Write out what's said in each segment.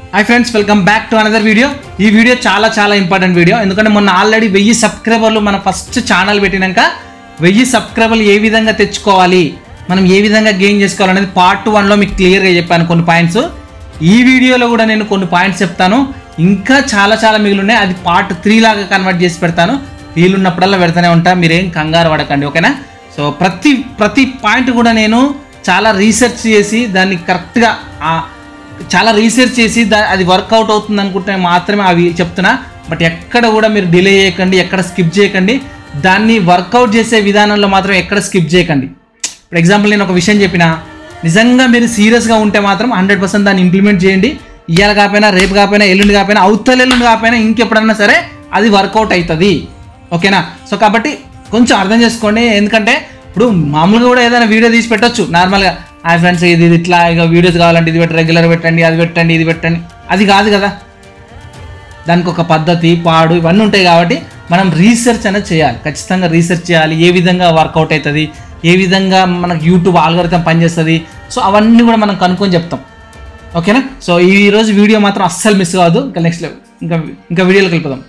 Hi friends welcome back to another video ఈ వీడియో చాలా చాలా ఇంపార్టెంట్ వీడియో ఎందుకంటే మొన్న ఆల్రెడీ వెయ్యి సబ్స్క్రైబర్లు మన ఫస్ట్ ఛానల్ పెట్టినాక వెయ్యి సబ్స్క్రైబర్లు ఏ విధంగా తెచ్చుకోవాలి మనం ఏ విధంగా గెయిన్ చేసుకోవాలనేది పార్ట్ వన్లో మీకు క్లియర్గా చెప్పాను కొన్ని పాయింట్స్ ఈ వీడియోలో కూడా నేను కొన్ని పాయింట్స్ చెప్తాను ఇంకా చాలా చాలా మిగిలి ఉన్నాయి అది పార్ట్ త్రీ లాగా కన్వర్ట్ చేసి పెడతాను వీలున్నప్పుడల్లా పెడతానే ఉంటా మీరేం కంగారు పడకండి ఓకేనా సో ప్రతి ప్రతి పాయింట్ కూడా నేను చాలా రీసెర్చ్ చేసి దాన్ని కరెక్ట్గా చాలా రీసెర్చ్ చేసి దా అది వర్కౌట్ అవుతుంది అనుకుంటే మాత్రమే అవి చెప్తున్నా బట్ ఎక్కడ కూడా మీరు డిలే చేయకండి ఎక్కడ స్కిప్ చేయకండి దాన్ని వర్కౌట్ చేసే విధానంలో మాత్రం ఎక్కడ స్కిప్ చేయకండి ఫర్ ఎగ్జాంపుల్ నేను ఒక విషయం చెప్పిన నిజంగా మీరు సీరియస్గా ఉంటే మాత్రం హండ్రెడ్ పర్సెంట్ దాన్ని ఇంప్లిమెంట్ చేయండి ఇవాళ కాకపోయినా రేపు కాకపోయినా ఎల్లుండి కాకపోయినా అవతల ఎల్లుండి కాకపోయినా ఇంకెప్పుడన్నా సరే అది వర్కౌట్ అవుతుంది ఓకేనా సో కాబట్టి కొంచెం అర్థం చేసుకోండి ఎందుకంటే ఇప్పుడు మామూలుగా కూడా ఏదైనా వీడియో తీసి పెట్టొచ్చు నార్మల్గా హాయ్ ఫ్రెండ్స్ ఇది ఇది ఇట్లా ఇక వీడియోస్ కావాలంటే ఇది పెట్టి రెగ్యులర్ పెట్టండి అది పెట్టండి ఇది పెట్టండి అది కాదు కదా దానికి ఒక పద్ధతి పాడు ఇవన్నీ ఉంటాయి కాబట్టి మనం రీసెర్చ్ అనేది చేయాలి ఖచ్చితంగా రీసెర్చ్ చేయాలి ఏ విధంగా వర్కౌట్ అవుతుంది ఏ విధంగా మనకు యూట్యూబ్ ఆల్గరితం పనిచేస్తుంది సో అవన్నీ కూడా మనం కనుక్కొని చెప్తాం ఓకేనా సో ఈ రోజు వీడియో మాత్రం అస్సలు మిస్ కావద్దు ఇంకా నెక్స్ట్ ఇంకా ఇంకా వీడియోలోకి వెళ్ళిపోదాం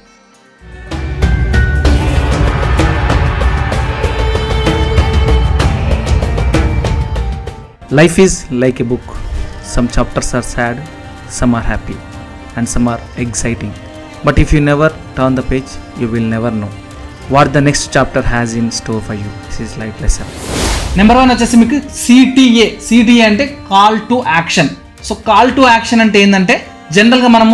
Life is like a book. Some chapters are sad, some are happy, and some are exciting. But if you never turn the page, you will never know what the next chapter has in store for you. This is life lesson. Number one వచ్చేసి మీకు CTA CTA అంటే call to action so call to action అంటే ఏంటంటే జనరల్గా మనము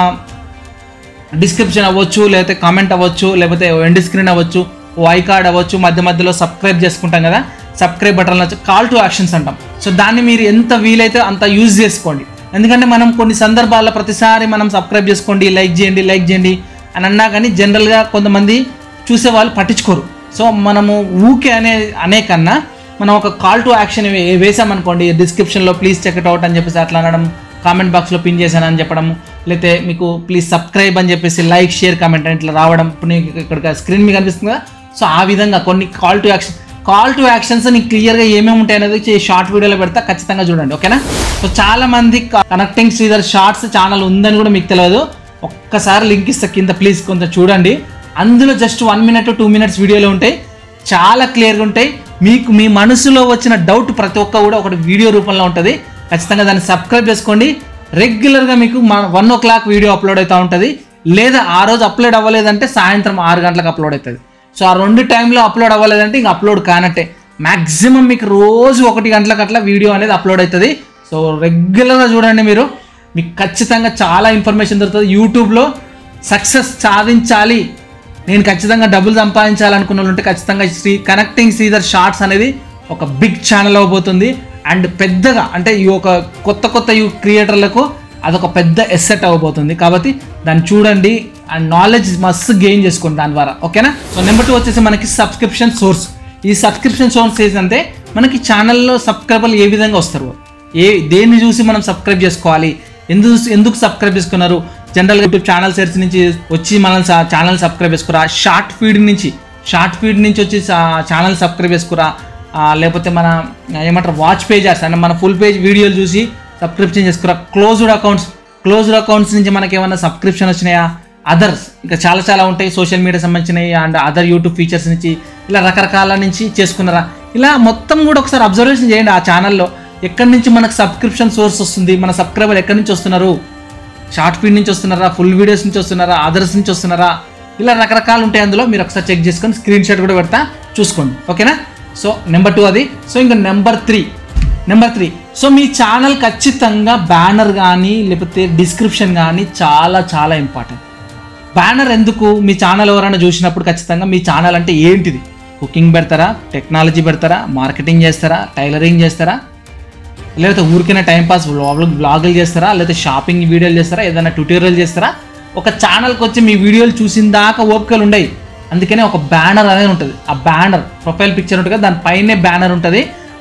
description అవ్వచ్చు లేకపోతే comment అవ్వచ్చు లేకపోతే ఎండ్ స్క్రీన్ అవ్వచ్చు వై కార్డ్ అవ్వచ్చు మధ్య మధ్యలో సబ్స్క్రైబ్ చేసుకుంటాం కదా సబ్స్క్రైబ్ బటన్ వచ్చి కాల్ టు యాక్షన్స్ అంటాం సో దాన్ని మీరు ఎంత వీలైతే అంత యూజ్ చేసుకోండి ఎందుకంటే మనం కొన్ని సందర్భాల్లో ప్రతిసారి మనం సబ్స్క్రైబ్ చేసుకోండి లైక్ చేయండి లైక్ చేయండి అని అన్నా కానీ జనరల్గా కొంతమంది చూసే వాళ్ళు పట్టించుకోరు సో మనము ఊకే అనే అనే కన్నా మనం ఒక కాల్ టు యాక్షన్ వేసామనుకోండి డిస్క్రిప్షన్లో ప్లీజ్ చెక్ ఇట్ అవుట్ అని చెప్పేసి అట్లా అనడం కామెంట్ బాక్స్లో పిన్ చేశానని చెప్పడం లేకపోతే మీకు ప్లీజ్ సబ్స్క్రైబ్ అని చెప్పేసి లైక్ షేర్ కామెంట్ అని ఇట్లా రావడం ఇప్పుడు నీకు ఇక్కడ స్క్రీన్ మీకు కనిపిస్తుంది కదా సో ఆ విధంగా కొన్ని call to action call to action నీకు క్లియర్గా ఏమేమి ఉంటాయి అనేది షార్ట్ వీడియోలో పెడతా ఖచ్చితంగా చూడండి ఓకేనా సో చాలా మంది కనెక్టింగ్ శ్రీధర్ షార్ట్స్ ఛానల్ ఉందని కూడా మీకు తెలియదు ఒక్కసారి లింక్ ఇస్తా కింద ప్లీజ్ కొంచెం చూడండి అందులో just one minute two minutes వీడియోలో ఉంటాయి చాలా క్లియర్గా ఉంటాయి మీకు మీ మనసులో వచ్చిన డౌట్ ప్రతి ఒక్క కూడా ఒకటి వీడియో రూపంలో ఉంటుంది ఖచ్చితంగా దాన్ని సబ్స్క్రైబ్ చేసుకోండి రెగ్యులర్గా మీకు one o'clock video upload అవుతూ ఉంటుంది లేదా ఆ రోజు అప్లోడ్ అవ్వలేదంటే సాయంత్రం ఆరు గంటలకు అప్లోడ్ అవుతుంది సో ఆ రెండు టైంలో అప్లోడ్ అవ్వలేదంటే ఇంక అప్లోడ్ కానట్టే మ్యాక్సిమం మీకు రోజు ఒకటి గంటలకు అట్లా వీడియో అనేది అప్లోడ్ అవుతుంది సో రెగ్యులర్గా చూడండి మీరు మీకు ఖచ్చితంగా చాలా ఇన్ఫర్మేషన్ దొరుకుతుంది యూట్యూబ్లో సక్సెస్ సాధించాలి నేను ఖచ్చితంగా డబ్బులు సంపాదించాలనుకున్న వాళ్ళు ఉంటే ఖచ్చితంగా శ్రీ కనెక్టింగ్ శ్రీధర్ షార్ట్స్ అనేది ఒక బిగ్ ఛానల్ అవబోతుంది అండ్ పెద్దగా అంటే ఈ ఒక కొత్త కొత్త యూ క్రియేటర్లకు అదొక పెద్ద ఎస్సెట్ అవ్వబోతుంది కాబట్టి దాన్ని చూడండి అండ్ నాలెడ్జ్ మస్త్ గెయిన్ చేసుకోండి దాని ద్వారా ఓకేనా సో నెంబర్ టూ వచ్చేసి మనకి సబ్స్క్రిప్షన్ సోర్స్ ఈ సబ్స్క్రిప్షన్ సోర్స్ ఏంటంటే మనకి ఛానల్లో సబ్స్క్రైబర్లు ఏ విధంగా వస్తారు ఏ దేన్ని చూసి మనం సబ్స్క్రైబ్ చేసుకోవాలి ఎందుకు ఎందుకు సబ్స్క్రైబ్ చేసుకున్నారు జనరల్గా యూట్యూబ్ ఛానల్ సెర్చ్ నుంచి వచ్చి మనం ఛానల్ సబ్స్క్రైబ్ చేసుకురా షార్ట్ ఫీడ్ నుంచి షార్ట్ ఫీడ్ నుంచి వచ్చి ఛానల్ సబ్స్క్రైబ్ చేసుకురా ఆ, లేకపోతే మన ఏమంటారు వాచ్ పేజర్స్ అంటే మన ఫుల్ పేజ్ వీడియోలు చూసి సబ్స్క్రిప్షన్ చేసుకురా క్లోజ్డ్ అకౌంట్స్ క్లోజ్డ్ అకౌంట్స్ నుంచి మనకి ఏమైనా సబ్స్క్రిప్షన్ వచ్చినాయా అదర్స్ ఇంకా చాలా చాలా ఉంటాయి సోషల్ మీడియా సంబంధించినవి అండ్ అదర్ యూట్యూబ్ ఫీచర్స్ నుంచి ఇలా రకరకాల నుంచి చేసుకున్నారా ఇలా మొత్తం కూడా ఒకసారి అబ్జర్వేషన్ చేయండి ఆ ఛానల్లో ఎక్కడి నుంచి మనకు సబ్స్క్రిప్షన్ సోర్స్ వస్తుంది మన సబ్స్క్రైబర్ ఎక్కడి నుంచి వస్తున్నారు షార్ట్ ఫీడ్ నుంచి వస్తున్నారా ఫుల్ వీడియోస్ నుంచి వస్తున్నారా అదర్స్ నుంచి వస్తున్నారా ఇలా రకరకాలు ఉంటాయి అందులో మీరు ఒకసారి చెక్ చేసుకొని స్క్రీన్ షాట్ కూడా పెడతా చూసుకోండి ఓకేనా సో నెంబర్ టూ అది సో ఇంకా number three number three so మీ ఛానల్ ఖచ్చితంగా బ్యానర్ కానీ లేకపోతే డిస్క్రిప్షన్ కానీ చాలా చాలా ఇంపార్టెంట్ బ్యానర్ ఎందుకు మీ ఛానల్ ఎవరైనా చూసినప్పుడు ఖచ్చితంగా మీ ఛానల్ అంటే ఏంటిది కుకింగ్ పెడతారా టెక్నాలజీ పెడతారా మార్కెటింగ్ చేస్తారా టైలరింగ్ చేస్తారా లేకపోతే ఊరికైనా టైంపాస్ వ్లాగ్ వ్లాగులు చేస్తారా లేకపోతే షాపింగ్ వీడియోలు చేస్తారా ఏదైనా ట్యూటోరియల్ చేస్తారా ఒక ఛానల్కి వచ్చి మీ వీడియోలు చూసిన దాకా ఓపికలు ఉండయి అందుకనే ఒక బ్యానర్ అనేది ఉంటుంది ఆ బ్యానర్ ప్రొఫైల్ పిక్చర్ ఉంటుంది కదా దానిపైనే బ్యానర్ ఉంటుంది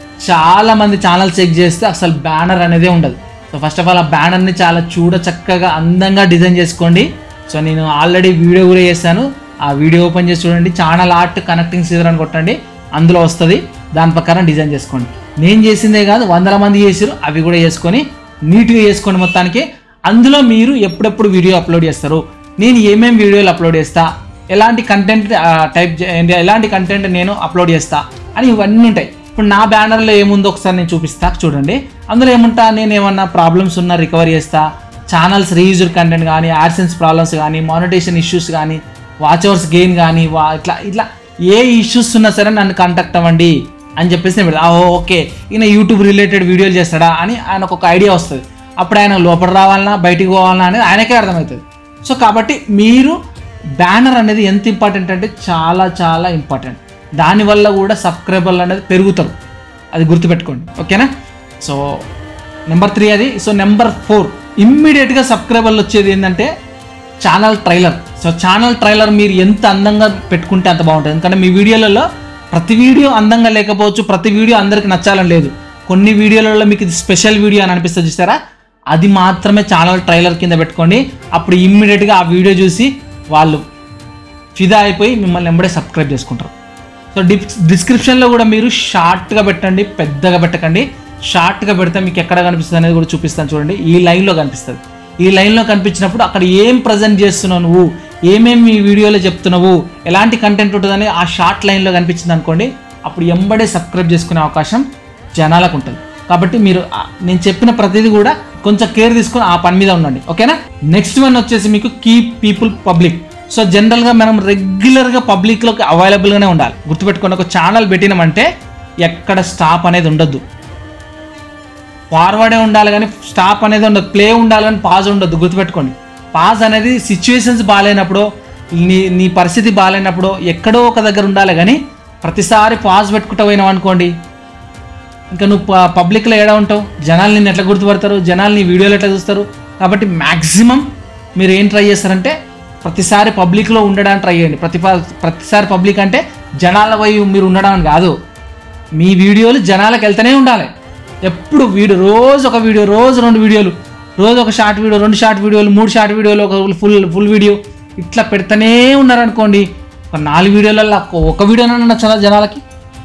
చాలా మంది ఛానల్ చెక్ చేస్తే అసలు బ్యానర్ అనేదే ఉండదు సో ఫస్ట్ ఆఫ్ ఆల్ ఆ బ్యానర్ని చాలా చూడ చక్కగా అందంగా డిజైన్ చేసుకోండి సో నేను ఆల్రెడీ వీడియో కూడా చేశాను ఆ వీడియో ఓపెన్ చేసి చూడండి ఛానల్ ఆర్ట్ కనెక్టింగ్ సీజర్ అని కొట్టండి అందులో వస్తుంది దాని ప్రకారం డిజైన్ చేసుకోండి నేను చేసిందే కాదు వందల మంది చేసారు అవి కూడా చేసుకొని నీట్గా చేసుకోండి మొత్తానికి అందులో మీరు ఎప్పుడెప్పుడు వీడియో అప్లోడ్ చేస్తారు నేను ఏమేమి వీడియోలు అప్లోడ్ చేస్తా ఎలాంటి కంటెంట్ టైప్ ఎలాంటి కంటెంట్ నేను అప్లోడ్ చేస్తా అని ఇవన్నీ ఉంటాయి ఇప్పుడు నా బ్యానర్లో ఏముందో ఒకసారి నేను చూపిస్తా చూడండి అందులో ఏముంటా నేను ఏమన్నా ప్రాబ్లమ్స్ ఉన్నా రికవర్ చేస్తా ఛానల్స్ రీయూజ్డ్ కంటెంట్ కానీ యాడ్సెన్స్ ప్రాబ్లమ్స్ కానీ మానిటేషన్ ఇష్యూస్ కానీ వాచ్ అవర్స్ గెయిన్ కానీ వా ఇట్లా ఇట్లా ఏ ఇష్యూస్ ఉన్నా సరే నన్ను కాంటాక్ట్ అవ్వండి అని చెప్పేసి నేను పెడతా. ఆ, ఓ, ఓకే ఈయన యూట్యూబ్ రిలేటెడ్ వీడియోలు చేస్తాడా అని ఆయనకు ఒక ఐడియా వస్తుంది అప్పుడు ఆయన లోపల రావాలన్నా బయటికి పోవాలన్నా అనేది ఆయనకే అర్థమవుతుంది సో కాబట్టి మీరు బ్యానర్ అనేది ఎంత ఇంపార్టెంట్ అంటే చాలా చాలా ఇంపార్టెంట్ దానివల్ల కూడా సబ్స్క్రైబర్లు అనేది పెరుగుతారు అది గుర్తుపెట్టుకోండి ఓకేనా సో నెంబర్ త్రీ అది సో నెంబర్ ఫోర్ ఇమ్మీడియట్గా సబ్స్క్రైబర్లు వచ్చేది ఏంటంటే channel trailer so channel trailer మీరు ఎంత అందంగా పెట్టుకుంటే అంత బాగుంటుంది ఎందుకంటే మీ వీడియోలలో ప్రతి వీడియో అందంగా లేకపోవచ్చు ప్రతి వీడియో అందరికి నచ్చాలని లేదు కొన్ని వీడియోలలో మీకు ఇది స్పెషల్ వీడియో అని అనిపిస్తుంది చూస్తారా అది మాత్రమే ఛానల్ ట్రైలర్ కింద పెట్టుకోండి అప్పుడు ఇమ్మీడియట్గా ఆ వీడియో చూసి వాళ్ళు ఫిదా అయిపోయి మిమ్మల్ని ఎంబడే సబ్స్క్రైబ్ చేసుకుంటారు సో డిప్ డిస్క్రిప్షన్లో కూడా మీరు షార్ట్గా పెట్టండి పెద్దగా పెట్టకండి షార్ట్గా పెడితే మీకు ఎక్కడ కనిపిస్తుంది అనేది కూడా చూపిస్తాను చూడండి ఈ లైన్లో కనిపిస్తుంది ఈ లైన్లో కనిపించినప్పుడు అక్కడ ఏం ప్రజెంట్ చేస్తున్నావు నువ్వు ఏమేమి ఈ వీడియోలో చెప్తున్నావు ఎలాంటి కంటెంట్ ఉంటుందని ఆ షార్ట్ లైన్లో కనిపించింది అనుకోండి అప్పుడు ఎంబడే సబ్స్క్రైబ్ చేసుకునే అవకాశం జనాలకు ఉంటుంది కాబట్టి మీరు ఆ- నేను చెప్పిన ప్రతిదీ కూడా కొంచెం కేర్ తీసుకొని ఆ పని మీద ఉండండి ఓకేనా నెక్స్ట్ వన్ వచ్చేసి మీకు కీప్ పీపుల్ పబ్లిక్ సో జనరల్గా మనం రెగ్యులర్గా పబ్లిక్లోకి అవైలబుల్గానే ఉండాలి గుర్తుపెట్టుకోండి ఒక ఛానల్ పెట్టినామంటే ఎక్కడ స్టాప్ అనేది ఉండొద్దు ఫార్వర్డే ఉండాలి కానీ స్టాప్ అనేది ఉండదు ప్లే ఉండాలి కానీ పాజ్ ఉండొద్దు గుర్తుపెట్టుకోండి పాజ్ అనేది సిచ్యువేషన్స్ బాగాలేనప్పుడు నీ నీ పరిస్థితి బాగాలేనప్పుడు ఎక్కడో ఒక దగ్గర ఉండాలి కానీ ప్రతిసారి పాజ్ పెట్టుకుంటూ పోయినావు అనుకోండి ఇంకా నువ్వు ప- పబ్లిక్లో ఏడా ఉంటావు జనాలు నిన్ను ఎట్లా గుర్తుపడతారు జనాలు నీ వీడియోలు ఎట్లా చూస్తారు కాబట్టి మ్యాక్సిమం మీరు ఏం ట్రై చేస్తారంటే ప్రతిసారి పబ్లిక్లో ఉండడానికి ట్రై చేయండి ప్రతి ప- ప్రతిసారి పబ్లిక్ అంటే జనాల పోయి మీరు ఉండడం అని కాదు మీ వీడియోలు జనాలకు వెళ్తూనే ఉండాలి ఎప్పుడు వీడియో రోజు ఒక వీడియో రోజు రెండు వీడియోలు రోజు ఒక షార్ట్ వీడియో రెండు షార్ట్ వీడియోలు మూడు షార్ట్ వీడియోలు ఒక ఫుల్ ఫుల్ వీడియో ఇట్లా పెడతానే ఉన్నారనుకోండి ఒక నాలుగు వీడియోలలో ఒక వీడియోనన్నా నచ్చదా జనాలకి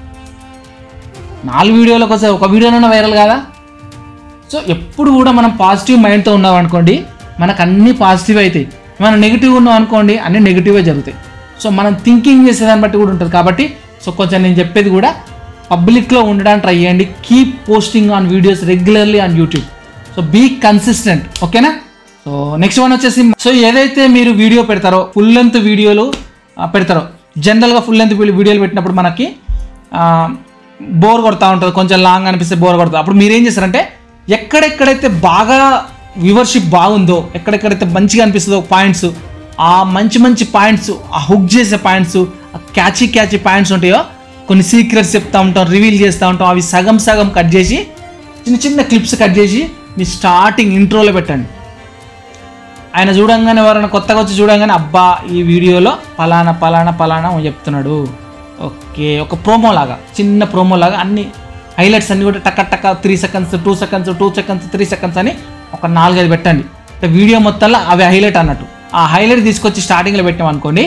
నాలుగు వీడియోలకు వస్తే ఒక వీడియోనైనా వైరల్ కాదా సో ఎప్పుడు కూడా మనం పాజిటివ్ మైండ్తో ఉన్నాం అనుకోండి మనకు అన్ని పాజిటివ్ అవుతాయి మనం నెగిటివ్ ఉన్నాం అనుకోండి అన్ని నెగిటివే జరుగుతాయి సో మనం థింకింగ్ చేసేదాన్ని బట్టి కూడా ఉంటుంది కాబట్టి సో కొంచెం నేను చెప్పేది కూడా పబ్లిక్లో ఉండడానికి ట్రై చేయండి keep posting on videos regularly on YouTube so be consistent ఓకేనా సో నెక్స్ట్ వన్ వచ్చేసి సో ఏదైతే మీరు వీడియో పెడతారో ఫుల్ లెంత్ వీడియోలు ఆ, పెడతారో జనరల్గా ఫుల్ లెంత్ వీడియోలు పెట్టినప్పుడు మనకి బోర్ కొడతా ఉంటుంది కొంచెం లాంగ్ అనిపిస్తే బోర్ కొడుతుంది అప్పుడు మీరేం చేస్తారంటే ఎక్కడెక్కడైతే బాగా వ్యూవర్షిప్ బాగుందో ఎక్కడెక్కడైతే మంచిగా అనిపిస్తుందో పాయింట్స్ ఆ మంచి మంచి పాయింట్స్ ఆ హుక్ చేసే పాయింట్స్ ఆ క్యాచీ క్యాచీ పాయింట్స్ ఉంటాయో కొన్ని సీక్రెట్స్ చెప్తా ఉంటాం రివీల్ చేస్తూ ఉంటాం అవి సగం సగం కట్ చేసి చిన్న చిన్న క్లిప్స్ కట్ చేసి మీ స్టార్టింగ్ ఇంట్రోలో పెట్టండి ఆయన చూడంగానే ఎవరైనా కొత్తగా వచ్చి చూడంగానే అబ్బా ఈ వీడియోలో పలానా పలానా పలానా అని చెప్తున్నాడు ఓకే ఒక ప్రోమో లాగా చిన్న ప్రోమో లాగా అన్ని హైలైట్స్ అన్ని కూడా టక్క టక్క three seconds two seconds two seconds three seconds అని ఒక నాలుగైదు పెట్టండి అంటే వీడియో మొత్తంలో అవి హైలైట్ అన్నట్టు ఆ హైలైట్ తీసుకొచ్చి స్టార్టింగ్లో పెట్టాం అనుకోండి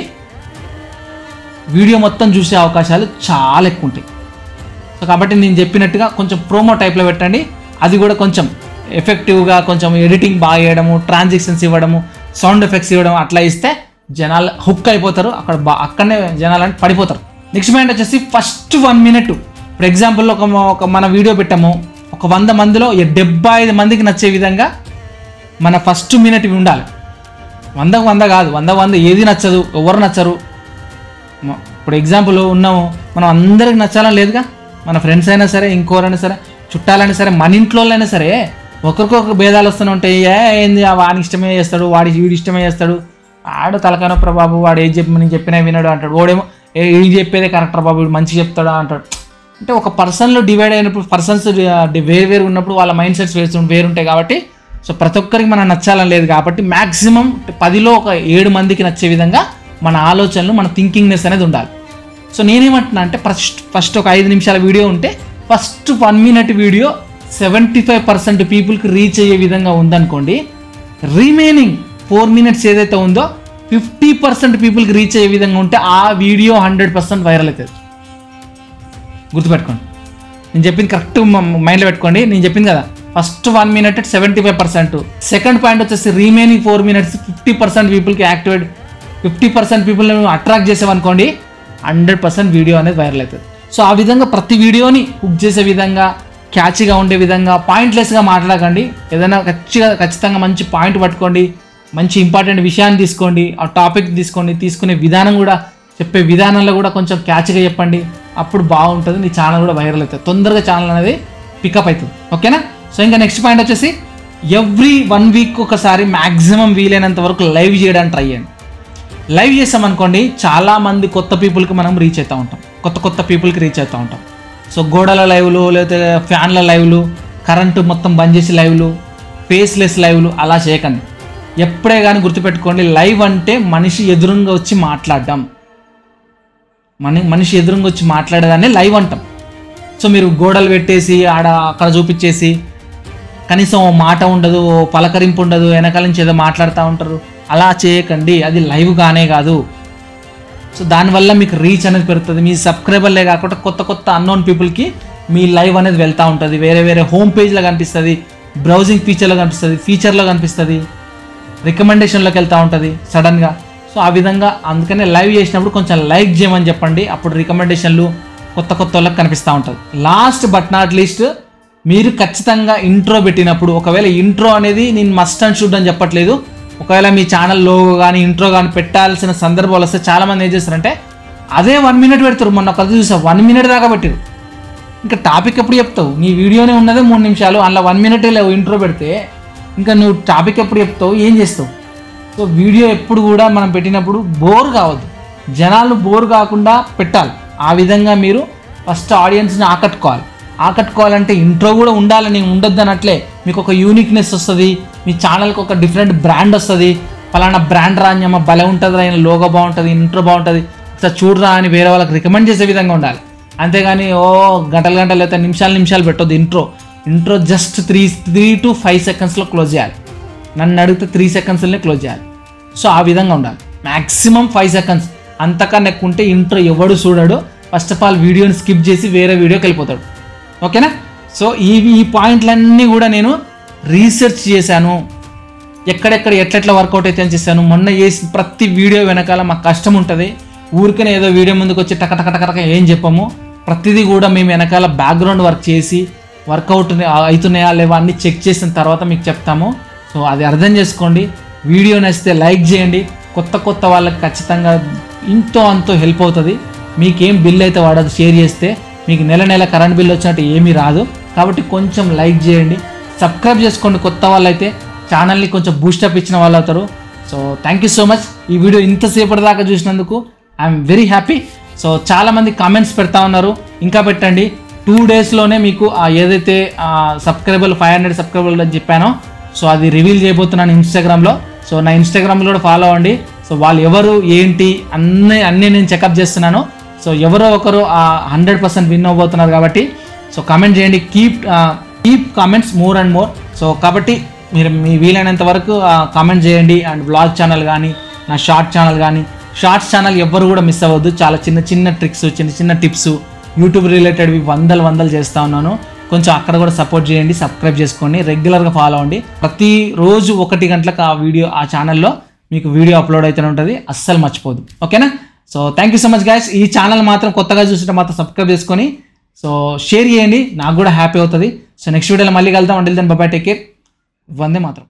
వీడియో మొత్తం చూసే అవకాశాలు చాలా ఎక్కువ ఉంటాయి సో కాబట్టి నేను చెప్పినట్టుగా కొంచెం ప్రోమో టైప్లో పెట్టండి అది కూడా కొంచెం ఎఫెక్టివ్గా కొంచెం ఎడిటింగ్ బాగా చేయడము ట్రాన్సాక్షన్స్ ఇవ్వడము సౌండ్ ఎఫెక్ట్స్ ఇవ్వడం అట్లా ఇస్తే జనాలు హుక్ అయిపోతారు అక్కడ బా అక్కడనే జనాలు అంటే పడిపోతారు నెక్స్ట్ పాయింట్ వచ్చేసి first one minute for example ఒక ఒక మన వీడియో పెట్టాము ఒక వంద మందిలో డెబ్బై ఐదు మందికి నచ్చే విధంగా మన ఫస్ట్ మినిట్ ఉండాలి వందకు వంద కాదు వంద వంద ఏది నచ్చదు ఎవరు నచ్చరు మ- ఇప్పుడు ఎగ్జాంపుల్ ఉన్నాము మనం అందరికి నచ్చాలని లేదుగా మన ఫ్రెండ్స్ అయినా సరే ఇంకోరైనా సరే చుట్టాలైనా సరే మన ఇంట్లో అయినా సరే ఒకరికొకరు భేదాలు వస్తూనే ఉంటాయి ఏ ఏంది ఆ వాడికి ఇష్టమే చేస్తాడు వాడి వీడి ఇష్టమే చేస్తాడు ఆడు తలకానొప్పరా బాబు వాడు ఏది చెప్పి నేను చెప్పినా విన్నాడు అంటాడు వాడేమో ఏ ఏం చెప్పేదే కరెక్టర్ బాబు వీడు మంచి చెప్తాడా అంటాడు అంటే ఒక పర్సన్లో డివైడ్ అయినప్పుడు పర్సన్స్ వేరు వేరు ఉన్నప్పుడు వాళ్ళ మైండ్ సెట్స్ వేరు వేరుంటాయి కాబట్టి సో ప్రతి ఒక్కరికి మనం నచ్చాలని లేదు కాబట్టి మ్యాక్సిమం పదిలో ఒక ఏడు మందికి నచ్చే విధంగా మన ఆలోచనలు మన థింకింగ్నెస్ అనేది ఉండాలి సో నేనేమంటున్నా అంటే ఫస్ట్ ఫస్ట్ ఒక ఐదు నిమిషాల వీడియో ఉంటే first one minute video seventy five percent పీపుల్కి రీచ్ అయ్యే విధంగా ఉందనుకోండి రిమైనింగ్ ఫోర్ మినిట్స్ ఏదైతే ఉందో ఫిఫ్టీ పర్సెంట్ పీపుల్కి రీచ్ అయ్యే విధంగా ఉంటే ఆ వీడియో హండ్రెడ్ పర్సెంట్ వైరల్ అవుతుంది గుర్తుపెట్టుకోండి నేను చెప్పింది కరెక్ట్ మైండ్లో పెట్టుకోండి నేను చెప్పింది కదా first one minute seventy five percent second point వచ్చేసి remaining four minutes fifty percent పీపుల్కి యాక్టివేట్ ఫిఫ్టీ పర్సెంట్ పీపుల్ని అట్రాక్ట్ చేసామనుకోండి హండ్రెడ్ పర్సెంట్ వీడియో అనేది వైరల్ అవుతుంది సో ఆ విధంగా ప్రతి వీడియోని హుక్ చేసే విధంగా క్యాచ్గా ఉండే విధంగా పాయింట్లెస్గా మాట్లాడకండి ఏదైనా ఖచ్చితంగా ఖచ్చితంగా మంచి పాయింట్ పట్టుకోండి మంచి ఇంపార్టెంట్ విషయాన్ని తీసుకోండి ఆ టాపిక్ తీసుకోండి తీసుకునే విధానం కూడా చెప్పే విధానంలో కూడా కొంచెం క్యాచ్గా చెప్పండి అప్పుడు బాగుంటుంది నీ ఛానల్ కూడా వైరల్ అవుతుంది తొందరగా ఛానల్ అనేది పికప్ అవుతుంది ఓకేనా సో ఇంకా నెక్స్ట్ పాయింట్ వచ్చేసి ఎవ్రీ వన్ వీక్ ఒకసారి మ్యాక్సిమం వీలైనంత వరకు లైవ్ చేయడానికి ట్రై చేయండి లైవ్ చేసామనుకోండి చాలా మంది కొత్త పీపుల్కి మనం రీచ్ అవుతూ ఉంటాం కొత్త కొత్త పీపుల్కి రీచ్ అవుతూ ఉంటాం సో గోడల లైవ్లు లేకపోతే ఫ్యాన్ల లైవ్లు కరెంటు మొత్తం బంద్ చేసి లైవ్లు ఫేస్లెస్ లైవ్లు అలా చేయకండి ఎప్పుడే కానీ గుర్తుపెట్టుకోండి లైవ్ అంటే మనిషి ఎదురుగా వచ్చి మాట్లాడడం మన మనిషి ఎదురుగా వచ్చి మాట్లాడేదాన్ని లైవ్ అంటాం సో మీరు గోడలు పెట్టేసి ఆడ అక్కడ చూపించేసి కనీసం ఓ మాట ఉండదు ఓ పలకరింపు ఉండదు వెనకాల నుంచి ఏదో మాట్లాడుతూ ఉంటారు అలా చేయకండి అది లైవ్ కానే కాదు సో దానివల్ల మీకు రీచ్ అనేది పెరుగుతుంది మీ సబ్స్క్రైబర్లే కాకుండా కొత్త కొత్త అన్నోన్ పీపుల్కి మీ లైవ్ అనేది వెళ్తూ ఉంటుంది వేరే వేరే హోమ్ పేజ్లో కనిపిస్తుంది బ్రౌజింగ్ ఫీచర్లో కనిపిస్తుంది ఫీచర్లో కనిపిస్తుంది రికమెండేషన్లోకి వెళ్తూ ఉంటుంది సడన్గా సో ఆ విధంగా అందుకనే లైవ్ చేసినప్పుడు కొంచెం లైక్ చేయమని చెప్పండి అప్పుడు రికమెండేషన్లు కొత్త కొత్త వాళ్ళకి కనిపిస్తూ ఉంటుంది లాస్ట్ బట్ నాట్ లీస్ట్ మీరు ఖచ్చితంగా ఇంట్రో పెట్టినప్పుడు ఒకవేళ ఇంట్రో అనేది నేను మస్ట్ అండ్ షుడ్ అని చెప్పట్లేదు ఒకవేళ మీ ఛానల్ లోగో కానీ ఇంట్రో కానీ పెట్టాల్సిన సందర్భాలు వస్తే చాలామంది ఏం చేస్తారంటే అదే వన్ మినిట్ పెడతారు మొన్న ఒక చూసా వన్ మినిట్ దాకా పెట్టారు ఇంకా టాపిక్ ఎప్పుడు చెప్తావు నీ వీడియోనే ఉన్నదే మూడు నిమిషాలు అందులో వన్ మినిట్ లేవు ఇంట్రో పెడితే ఇంకా నువ్వు టాపిక్ ఎప్పుడు చెప్తావు ఏం చేస్తావు సో వీడియో ఎప్పుడు కూడా మనం పెట్టినప్పుడు బోర్ కావద్దు జనాలు బోర్ కాకుండా పెట్టాలి ఆ విధంగా మీరు ఫస్ట్ ఆడియన్స్ని ఆకట్టుకోవాలి ఆకట్టుకోవాలంటే ఇంట్రో కూడా ఉండాలని ఉండొద్దు అన్నట్లే మీకు ఒక యూనిక్నెస్ వస్తుంది మీ ఛానల్కి ఒక డిఫరెంట్ బ్రాండ్ వస్తుంది ఫలానా బ్రాండ్ రాన్యమ్మ భలే ఉంటుంది ఆయన లోగో బాగుంటుంది ఇంట్రో బాగుంటుంది ఇట్లా చూడరా అని వేరే వాళ్ళకి రికమెండ్ చేసే విధంగా ఉండాలి అంతేగాని ఓ గంటలు గంటలు లేకపోతే నిమిషాలు నిమిషాలు పెట్టొద్దు intro intro just three three to five సెకండ్స్లో క్లోజ్ చేయాలి నన్ను అడిగితే త్రీ సెకండ్స్లోనే క్లోజ్ చేయాలి సో ఆ విధంగా ఉండాలి మ్యాక్సిమం ఫైవ్ సెకండ్స్ అంతకన్నా ఎక్కువ ఉంటే ఇంట్రో ఎవడు చూడడు ఫస్ట్ ఆఫ్ ఆల్ వీడియోని స్కిప్ చేసి వేరే వీడియోకి వెళ్ళిపోతాడు ఓకేనా సో ఈ ఈ పాయింట్లన్నీ కూడా నేను రీసెర్చ్ చేశాను ఎక్కడెక్కడ ఎట్లెట్లా వర్కౌట్ అయితే అని చేశాను మొన్న చేసిన ప్రతి వీడియో వెనకాల మాకు కష్టం ఉంటుంది ఊరికనే ఏదో వీడియో ముందుకు వచ్చి టక టక టక టక ఏం చెప్పము ప్రతిదీ కూడా మేము వెనకాల బ్యాక్గ్రౌండ్ వర్క్ చేసి వర్కౌట్ అవుతున్నాయా లేవా అన్ని చెక్ చేసిన తర్వాత మీకు చెప్తాము సో అది అర్థం చేసుకోండి వీడియో నచ్చితే లైక్ చేయండి కొత్త కొత్త వాళ్ళకి ఖచ్చితంగా ఇంతో అంతో హెల్ప్ అవుతుంది మీకేం బిల్ అయితే వాడదు షేర్ చేస్తే మీకు నెల నెల కరెంట్ బిల్ వచ్చినట్టు ఏమీ రాదు కాబట్టి కొంచెం లైక్ చేయండి సబ్స్క్రైబ్ చేసుకోండి కొత్త వాళ్ళైతే ఛానల్ని కొంచెం బూస్టప్ ఇచ్చిన వాళ్ళు అవుతారు so thank you so much ఈ వీడియో ఇంతసేపటి దాకా చూసినందుకు ఐఎమ్ వెరీ హ్యాపీ సో చాలామంది కామెంట్స్ పెడతా ఉన్నారు ఇంకా పెట్టండి టూ డేస్లోనే మీకు ఆ ఏదైతే సబ్స్క్రైబర్లు ఫైవ్ హండ్రెడ్ సబ్స్క్రైబర్లు అని చెప్పానో సో అది రివీల్ చేయబోతున్నాను ఇన్స్టాగ్రామ్లో సో నా ఇన్స్టాగ్రామ్లో కూడా ఫాలో అవ్వండి సో వాళ్ళు ఎవరు ఏంటి అన్నీ అన్నీ నేను చెకప్ చేస్తున్నాను సో ఎవరో ఒకరు ఆ హండ్రెడ్ పర్సెంట్ విన్ అవ్వబోతున్నారు కాబట్టి సో కామెంట్ చేయండి keep keep comments more and more so కాబట్టి మీరు మీ వీలైనంత వరకు కామెంట్ చేయండి అండ్ బ్లాగ్ ఛానల్ కానీ నా షార్ట్ ఛానల్ కానీ షార్ట్స్ ఛానల్ ఎవ్వరు కూడా మిస్ అవ్వద్దు చాలా చిన్న చిన్న ట్రిక్స్ చిన్న చిన్న టిప్స్ యూట్యూబ్ రిలేటెడ్వి వందలు వందలు చేస్తూ ఉన్నాను కొంచెం అక్కడ కూడా సపోర్ట్ చేయండి సబ్స్క్రైబ్ చేసుకోండి రెగ్యులర్గా ఫాలో అవ్వండి ప్రతి రోజు ఒకటి గంటలకు ఆ వీడియో ఆ ఛానల్లో మీకు వీడియో అప్లోడ్ అయితేనే ఉంటుంది అస్సలు మర్చిపోదు ఓకేనా so thank you so much guys ఈ ఛానల్ మాత్రం కొత్తగా చూస్తుంటే మాత్రం సబ్స్క్రైబ్ చేసుకొని సో షేర్ చేయండి నాకు కూడా హ్యాపీ అవుతుంది సో నెక్స్ట్ వీడియోలో మళ్ళీ కలుద్దాం అంటే దాని బాబాయ్ టేక్ కేర్ వందే మాత్రం